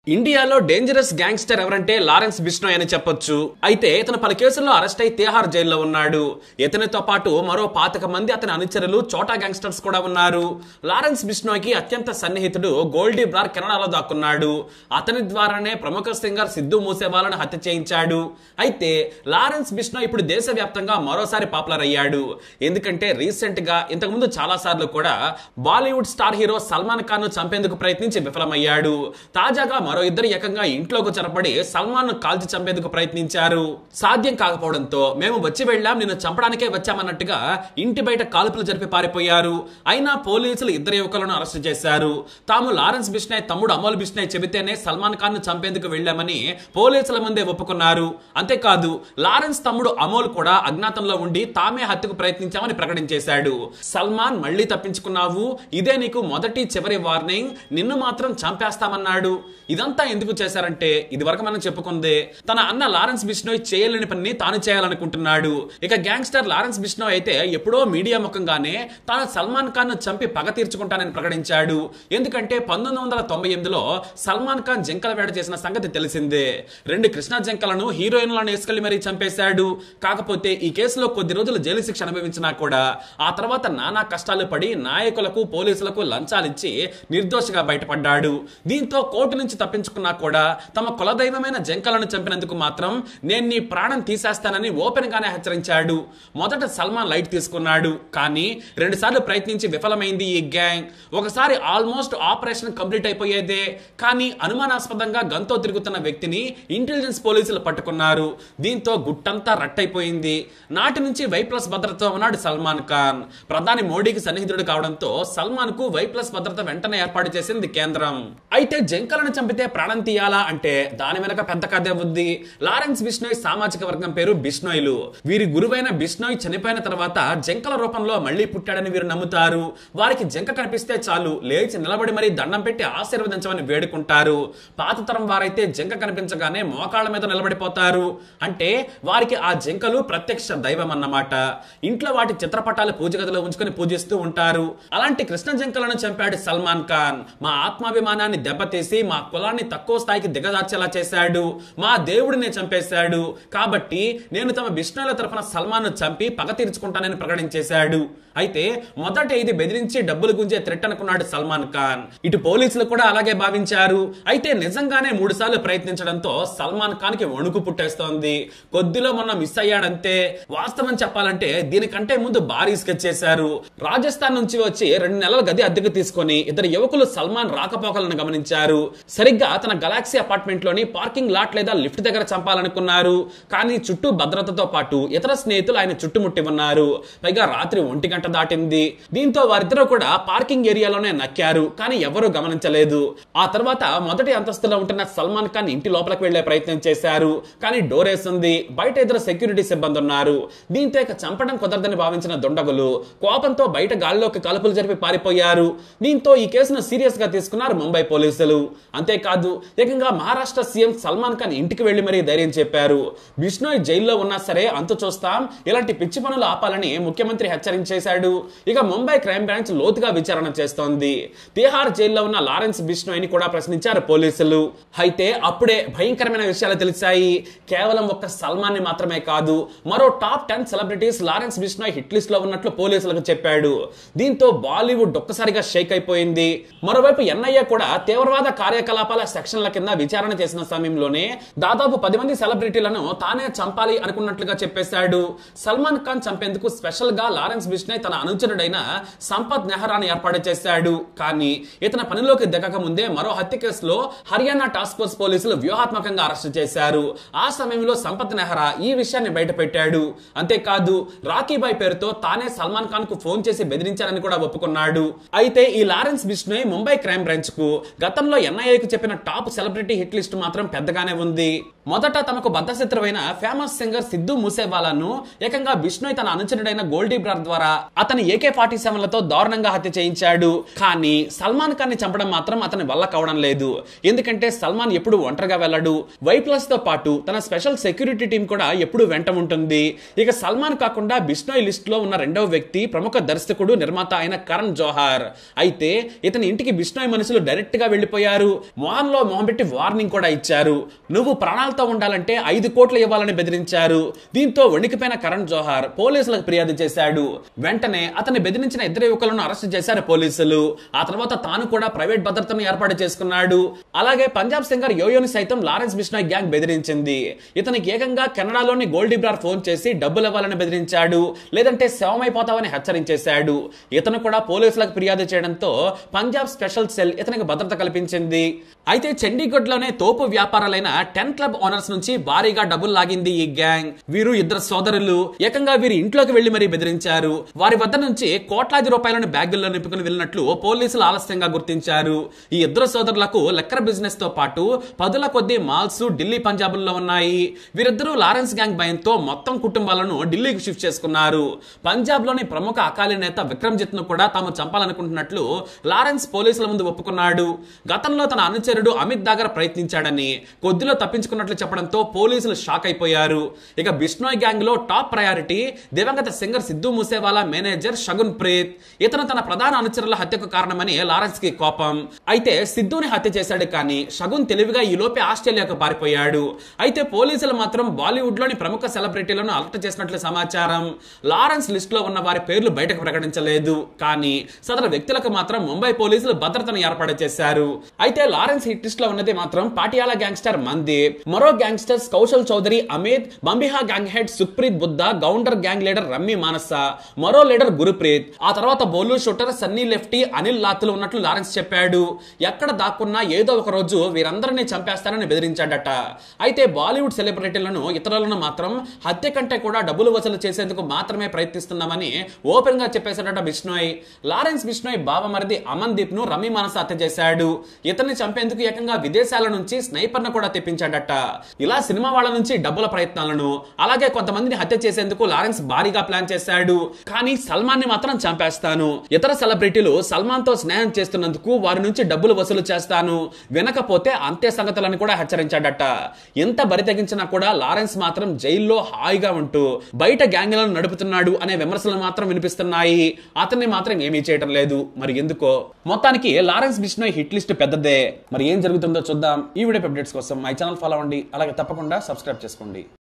ఇండియాలో dangerous gangster ఎవరంటే Lawrence Bishnoi అని చెప్పొచ్చు అయితే ఇతను పలు కేసుల్లో అరెస్ట్ అయి తిహార్ జైల్లో ఉన్నాడు ఇతనితో పాటు మరో పాతిక మంది అతని అనుచరులు చోటా గ్యాంగ్స్టర్స్ కూడా ఉన్నారు లారెన్స్ బిష్నోయ్ కి అత్యంత సన్నిహితుడు గోల్డీ బ్రార్ కెనడాలో దాక్కున్నాడు అతని ద్వారానే ప్రముఖ సింగర్ సిద్ధు మూసేవాలను హత్య చేయించాడు అయితే లారెన్స్ బిష్నోయ్ ఇప్పుడు దేశవ్యాప్తంగా మరోసారి పాపులర్ అయ్యాడు ఎందుకంటే రీసెంట్ గా ఇంతకుముందు చాలా సార్లు కూడా Bollywood star hero Salman Khan ను చంపేందుకు ప్రయత్నించి విఫలమయ్యాడు తాజాగా మరో ఇద్దరు ఏకంగా ఇంట్లోకి చొరపడి సల్మాన్ ను కాల్చి చంపేందుకు ప్రయత్నించారు సాధ్యం కాకపోవడంతో మేము వచ్చి వెళ్ళాం నిన్ను చంపడానికే వచ్చామన్నట్టుగా ఇంటి బయట కాల్పులు జరిపి పారిపోయారు అయినా పోలీసులు ఇద్దరు యువకులను అరెస్ట్ చేశారు తాము లారెన్స్ బిష్నాయ్ తమ్ముడు అమోల్ బిష్నాయ్ చెబితేనే సల్మాన్ ఖాన్ ను చంపేందుకు వెళ్ళామని పోలీసుల ముందే ఒప్పుకున్నారు అంతేకాదు లారెన్స్ తమ్ముడు అమోల్ కూడా అజ్ఞాతంలో ఉండి తామే హత్యకు ప్రయత్నించామని ప్రకటించేశాడు సల్మాన్ మళ్ళీ తప్పించుకున్నావు ఇదే నీకు మొదటి చివరి వార్నింగ్ నిన్ను మాత్రం చంపేస్తామన్నాడు ఇదంతా ఎందుకు చేశారంటే ఇది వరకు మనం చెప్పుకుందే తన అన్న లారెన్స్ బిష్నోయ్ చేయలేని పని తాను చేయాలనుకుంటున్నాడు ఇక గ్యాంగ్స్టర్ లారెన్స్ బిష్నోయ్ అయితే ఎప్పుడో మీడియా ముఖంగానే తాను సల్మాన్ ఖాన్ ను చంపి పగ తీర్చుకుంటానని ప్రకటించాడు ఎందుకంటే పంతొమ్మిది వందల తొంభై ఎనిమిదిలో సల్మాన్ ఖాన్ జంకల వేట చేసిన సంగతి తెలిసిందే రెండు కృష్ణ జంకలను హీరోయిన్లను వేసుకెళ్లి మరీ చంపేశాడు కాకపోతే ఈ కేసులో కొద్ది రోజులు జైలు శిక్ష అనుభవించినా కూడా ఆ తర్వాత నానా కష్టాలు పడి నాయకులకు పోలీసులకు లంచాలిచ్చి నిర్దోషిగా బయటపడ్డాడు దీంతో కోర్టు నుంచి తప్పించుకున్నా కూడా తమ కులదైవమైన జంకలను చంపినందుకు మాత్రం నేను నీ ప్రాణం తీసేస్తానని ఓపెన్ గానే హెచ్చరించాడు మొదట సల్మాన్ లైట్ తీసుకున్నాడు కానీ రెండు సార్లు ప్రయత్నించి విఫలమైంది ఈ గ్యాంగ్ ఒకసారి ఆల్మోస్ట్ ఆపరేషన్ కంప్లీట్ అయిపోయేదే కానీ అనుమానాస్పదంగా గంతో తిరుగుతున్న వ్యక్తిని ఇంటెలిజెన్స్ పోలీసులు పట్టుకున్నారు దీంతో గుట్టంతా రట్టయిపోయింది నాటి నుంచి వై ప్లస్ భద్రతతో ఉన్నాడు సల్మాన్ ఖాన్ ప్రధాని మోడీకి సన్నిహితుడు కావడంతో సల్మాన్ కు వై ప్లస్ భద్రత వెంటనే ఏర్పాటు చేసింది కేంద్రం అయితే జంకలను చంపితే ప్రాణం తీయాలా అంటే దాని వెనక పెద్ద కథే ఉంది లారెన్స్ బిష్నోయ్ సామాజిక వర్గం పేరు బిష్నోయ్లు వీరి గురువైన బిష్నోయ్ చనిపోయిన తర్వాత జంకల రూపంలో మళ్ళీ పుట్టాడని వీరు నమ్ముతారు వారికి జంక కనిపిస్తే చాలు లేచి నిలబడి మరీ దండం పెట్టి ఆశీర్వదించమని వేడుకుంటారు పాత తరం వారైతే జంక కనిపించగానే మోకాళ్ళ మీద నిలబడిపోతారు అంటే వారికి ఆ జంకలు ప్రత్యక్ష దైవం అన్నమాట ఇంట్లో వాటి చిత్రపటాలు పూజ గదిలో ఉంచుకొని పూజిస్తూ ఉంటారు అలాంటి కృష్ణ జంకలను చంపాడు సల్మాన్ ఖాన్ మా ఆత్మాభిమానాన్ని దెబ్బతీసి మా కులాన్ని తక్కువ స్థాయికి దిగజార్చేలా చేశాడు మా దేవుడిని చంపేశాడు కాబట్టి నేను తమ బిష్ణుల తరఫున సల్మాన్ ను చంపి పగ తీర్చుకుంటానని ప్రకటించేశాడు అయితే మొదట ఇది బెదిరించి డబ్బులు గుంజే థ్రెట్ అనుకున్నాడు సల్మాన్ ఖాన్ ఇటు పోలీసులు కూడా అలాగే భావించారు అయితే నిజంగానే మూడు సార్లు ప్రయత్నించడంతో సల్మాన్ ఖాన్ కి వణుకు పుట్టేస్తోంది కొద్దిలో మొన్న మిస్ అయ్యాడంతే వాస్తవం చెప్పాలంటే దీనికంటే ముందు భారీ స్కెచ్ చేశారు రాజస్థాన్ నుంచి వచ్చి రెండు నెలల గది అద్దెకు తీసుకొని ఇద్దరు యువకులు సల్మాన్ రాకపోకలను గమనించారు సరిగ్గా తన గలాక్సీ అపార్ట్మెంట్ లోని పార్కింగ్ లాట్ లేదా లిఫ్ట్ దగ్గర చంపాలనుకున్నారు కానీ చుట్టూ భద్రతతో పాటు ఇతర స్నేహితులు ఆయన చుట్టుముట్టి ఉన్నారు పైగా రాత్రి ఒంటి గంట దాటింది దీంతో వారిద్దరూ కూడా పార్కింగ్ ఏరియాలోనే నక్కారు కానీ ఎవరూ గమనించలేదు ఆ తర్వాత మొదటి అంతస్తులో ఉంటున్న సల్మాన్ ఖాన్ ఇంటి లోపలికి వెళ్లే ప్రయత్నం చేశారు కానీ డోర్ వేసింది బయట ఇద్దరు సెక్యూరిటీ సిబ్బంది ఉన్నారు దీంతో ఇక చంపడం కుదరదని భావించిన దుండగులు కోపంతో బయట గాల్లోకి కలుపులు జరిపి పారిపోయారు దీంతో ఈ కేసును సీరియస్ గా తీసుకున్నారు ముంబై పోలీసులు అంతేకాదు ఏకంగా మహారాష్ట్ర సీఎం సల్మాన్ ఖాన్ ఇంటికి వెళ్లి మరీ ధైర్యం చెప్పారు బిష్నోయ్ జైల్లో ఉన్నా సరే అంతు చూస్తాం ఇలాంటి పిచ్చి పనులు ఆపాలని ముఖ్యమంత్రి హెచ్చరించేశాడు ఇక ముంబై క్రైమ్ బ్రాంచ్ లోతుగా విచారణ చేస్తోంది తిహార్ జైల్లో ఉన్న లారెన్స్ బిష్నోయ్ ని కూడా ప్రశ్నించారు పోలీసులు అయితే అప్పుడే భయంకరమైన విషయాలు తెలిసాయి కేవలం ఒక్క సల్మాన్ ని మాత్రమే కాదు మరో top ten celebrities Lawrence Bishnoi hit list లో ఉన్నట్లు పోలీసులకు చెప్పాడు దీంతో బాలీవుడ్ ఒక్కసారిగా షేక్ అయిపోయింది మరోవైపు ఎన్ఐఏ కూడా తీవ్రవాద కార్యకలాపాల సెక్షన్ల కింద విచారణ చేసిన సమయంలోనే దాదాపు పది మంది సెలబ్రిటీలను తానే చంపాలి అనుకున్నట్లుగా చెప్పేశాడు సల్మాన్ ఖాన్ చంపేందుకు స్పెషల్ గా లారెన్స్ బిష్నోయ్ తన అనుచరుడైన సంపత్ నెహ్రాని ఏర్పాటు చేశాడు కానీ ఇతని పనిలోకి దిగక ముందే మరో హత్య కేసులో హర్యానా టాస్క్ ఫోర్స్ పోలీసులు వ్యూహాత్మకంగా అరెస్టు చేశారు ఆ సమయంలో సంపత్ నెహ్రా ఈ విషయాన్ని బయటపెట్టాడు అంతేకాదు రాకీబాయ్ పేరుతో తానే సల్మాన్ ఖాన్ కు ఫోన్ చేసి బెదిరించారని కూడా ఒప్పుకున్నాడు అయితే ఈ లారెన్స్ బిష్నోయ్ ముంబై క్రైమ్ బ్రాంచ్ కు గతంలో ఎన్ఐఏకు చెప్పిన టాప్ సెలబ్రిటీ హిట్ లిస్ట్ మాత్రం పెద్దగానే ఉంది మొదట తమకు బద్ధశత్రువైన ఫేమస్ సింగర్ సిద్ధు మూసేవాలాను ఏకంగా బిష్ణోయ్ తన అనుచరుడైన గోల్డీ బ్రార్ ద్వారా అతని ఏకే ఫార్టీ సెవెన్లతో దారుణంగా హత్య చేయించాడు కానీ సల్మాన్ ఖాన్ ని చంపడం మాత్రం అతని వల్ల కావడం లేదు ఎందుకంటే సల్మాన్ ఎప్పుడు ఒంటరిగా వెళ్ళడు వై ప్లస్ తో పాటు తన స్పెషల్ సెక్యూరిటీ టీం కూడా ఎప్పుడు వెంట ఉంటుంది ఇక సల్మాన్ కాకుండా బిష్ణోయ్ లిస్ట్ లో ఉన్న రెండవ వ్యక్తి ప్రముఖ దర్శకుడు నిర్మాత అయిన కరణ్ జోహార్ అయితే ఇతని ఇంటికి బిష్ణోయ్ మనుషులు డైరెక్ట్ గా వెళ్లిపోయారు మొహన్ లో మొహం పెట్టి వార్నింగ్ కూడా ఇచ్చారు నువ్వు ప్రాణాలతో ఉండాలంటే ఐదు కోట్లు ఇవ్వాలని బెదిరించారు దీంతో వణికిపోయిన కరణ్ జోహార్ పోలీసులకు ఫిర్యాదు చేశాడు వెంటనే అతన్ని బెదిరించిన ఇద్దరు యువకులను అరెస్ట్ చేశారు పోలీసులు ఆ తర్వాత తాను కూడా ప్రైవేట్ భద్రతను ఏర్పాటు చేసుకున్నాడు అలాగే పంజాబ్ సింగర్ యోయోని సైతం లారెన్స్ బిష్నాయ్ గ్యాంగ్ బెదిరించింది ఇతనికి ఏకంగా కెనడాలోని గోల్డీబ్రార్ ఫోన్ చేసి డబ్బులు ఇవ్వాలని బెదిరించాడు లేదంటే శవమైపోతావని హెచ్చరించేశాడు ఇతను కూడా పోలీసులకు ఫిర్యాదు చేయడంతో పంజాబ్ స్పెషల్ సెల్ ఇతనికి భద్రత కల్పించింది అయితే చండీగఢ్ లోనే తోపు వ్యాపారాలైన టెన్ క్లబ్ ఓనర్స్ నుంచి భారీగా డబ్బులు లాగింది ఈ గ్యాంగ్ వీరు ఇద్దరు సోదరులు ఏకంగా వీరి ఇంట్లోకి వెళ్లి మరీ బెదిరించారు వారి వద్ద నుంచి కోట్లాది రూపాయలను బ్యాగుల్లో నింపుకుని వెళ్ళినట్లు పోలీసులు ఆలస్యంగా గుర్తించారు ఈ ఇద్దరు సోదరులకు లెక్కర్ బిజినెస్ తో పాటు పదుల కొద్ది మాల్స్ ఢిల్లీ పంజాబ్ లో ఉన్నాయి వీరిద్దరూ లారెన్స్ గ్యాంగ్ భయంతో మొత్తం కుటుంబాలను ఢిల్లీకి షిఫ్ట్ చేసుకున్నారు పంజాబ్ లోని ప్రముఖ అకాలీ నేత విక్రమ్జిత్ ను కూడా తాము చంపాలనుకుంటున్నట్లు లారెన్స్ పోలీసుల ముందు ఒప్పుకున్నాడు గతంలో తన అనుచరుడు అమిత్ దాగర్ ప్రయత్నించాడని కొద్దిలో తప్పించుకున్నట్లు చెప్పడంతో పోలీసులు షాక్ అయిపోయారు ఇక బిష్నోయ్ గ్యాంగ్ లో టాప్ ప్రయారిటీ దివంగత singer Sidhu Moosewala manager Shagunpreet ఇతను తన ప్రధాన అనుచరుల హత్యకు కారణమని లారెన్స్ కి కోపం అయితే సిద్ధుని హత్య చేశాడు కానీ షగున్ తెలివిగా ఈ లోపే ఆస్ట్రేలియాకు పారిపోయాడు అయితే పోలీసులు మాత్రం బాలీవుడ్ లోని ప్రముఖ సెలబ్రిటీలను అలర్ట్ చేసినట్లు సమాచారం లారెన్స్ లిస్ట్ లో ఉన్న వారి పేర్లు బయటకు ప్రకటించలేదు కానీ సదరు వ్యక్తులకు మాత్రం ముంబై పోలీసులు భద్రతను ఏర్పాటు చేశారు అయితే లారెన్స్ హిట్ లిస్ట్ లో ఉన్నది మాత్రం పాటియాలా గ్యాంగ్స్టర్ మందీప్ మరో gangsters Kaushal Chaudhary Amit Bambiha gang head Sukhpreet Budha Gounder gang leader Rammi Mansa మరో లీడర్ గురుప్రీత్ ఆ తర్వాత బోలు షూటర్ సన్నీ లెఫ్టీ అనిల్ లాత్లు ఉన్నట్లు లారెన్స్ చెప్పాడు ఎక్కడ దాక్కున్నా ఏదో ఒక రోజు వీరందరినీ చంపేస్తారని బెదిరించాడట అయితే బాలీవుడ్ సెలబ్రిటీలను ఇతరులను మాత్రం హత్య కంటే కూడా డబ్బులు వసూలు చేసేందుకు మాత్రమే ప్రయత్నిస్తున్నామని ఓపెన్ గా చెప్పేశాడట బిష్ణోయ్ లారెన్స్ బిష్ణోయ్ బావమరిది అమన్దీప్ ను రమ్మి మానస హత్య చేశాడు ఇతన్ని చంపేందుకు ఏకంగా విదేశాల నుంచి స్నైపర్ ను కూడా తెప్పించాడట ఇలా సినిమా వాళ్ళ నుంచి డబ్బుల ప్రయత్నాలను అలాగే కొంతమందిని హత్య చేసేందుకు లారెన్స్ భారీగా ప్లాన్ చేశాడు కానీ సల్మాన్ ని మాత్రం చంపేస్తాను ఇతర సెలబ్రిటీలు సల్మాన్ తో స్నేహం చేస్తున్నందుకు వారి నుంచి డబ్బులు వసూలు చేస్తాను వినకపోతే అంతే సంగతులను కూడా హెచ్చరించాడట ఎంత బరి తెగించినా కూడా లారెన్స్ మాత్రం జైల్లో హాయిగా ఉంటూ బయట గ్యాంగ్లను నడుపుతున్నాడు అనే విమర్శలు మాత్రం వినిపిస్తున్నాయి అతన్ని మాత్రం ఏమీ చేయటం లేదు మరి ఎందుకో మొత్తానికి లారెన్స్ బిష్నోయ్ హిట్ లిస్ట్ పెద్దదే మరి ఏం జరుగుతుందో చూద్దాం ఈ వీడియో అప్డేట్స్ కోసం మై ఛానల్ ఫాలో అవ్వండి అలాగే తప్పకుండా సబ్స్క్రైబ్ చేసుకోండి